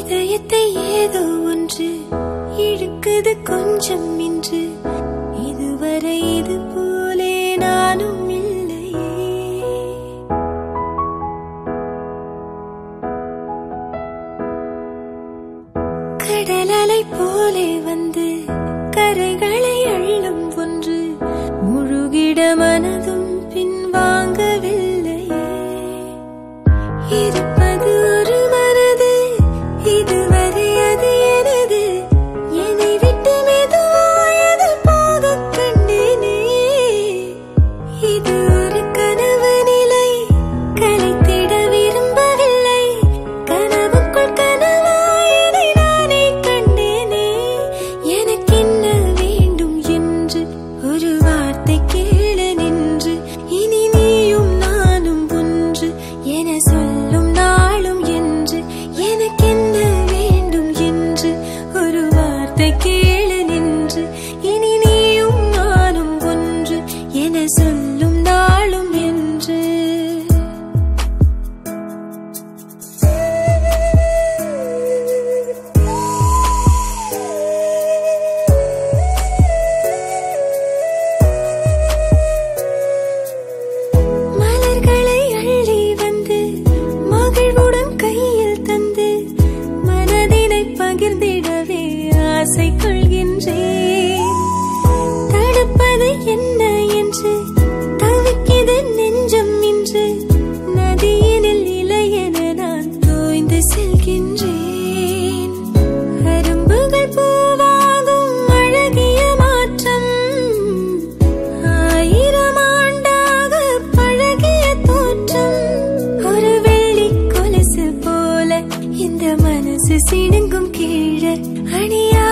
இதயத்தை ஏதோ ஒன்று இழுக்குது கொஞ்சம் இன்று இதுவரை இது போலே நானும் இல்லையே கடலலை போலே வந்து கரைகளை அள்ளும் ஒன்று முழுகிட மனதும் பின்வாங்கவில்லையே இருப்பது ஒரு மனது இதுவரை அது எனது என்னை விட்டு மெதுவாயது போகக் கண்டேனே இது ஒரு கனவு நிலை கலைத்திட விரும்பவில்லை கனவுக்குள் கனவாயதை நானே கண்டேனே எனக்கென்ன வேண்டும் என்று ஒரு வார்த்தை கேள நின்று இனி நீயும் நானும் ஒன்று என சொல்லும் நாளும் என்று எனக்கென்ன வேண்டும் என்று ஒரு வார்த்தை கேள நின்று இனி நீயும் நானும் ஒன்று என சொல்லும் நாளும் என்று மலர்களை அள்ளி வந்து மகிழ்வுடன் கையில் தந்து மனதினை பகிர்ந்திடவே ஆசை கொள்கின்றேன் தடுப்பது என்ன என்று தவிக்கிது நெஞ்சம் இன்று நதியினில் இலையென நான் தோய்ந்து செல்கின்றேன் அரும்புகள் பூவாகும் அழகிய மாற்றம் ஆயிரம் ஆண்டாக பழகிய தோற்றம் ஒரு வெள்ளி கொலுசு போல இந்த மனசு சிடுங்கும் கீழே அணியா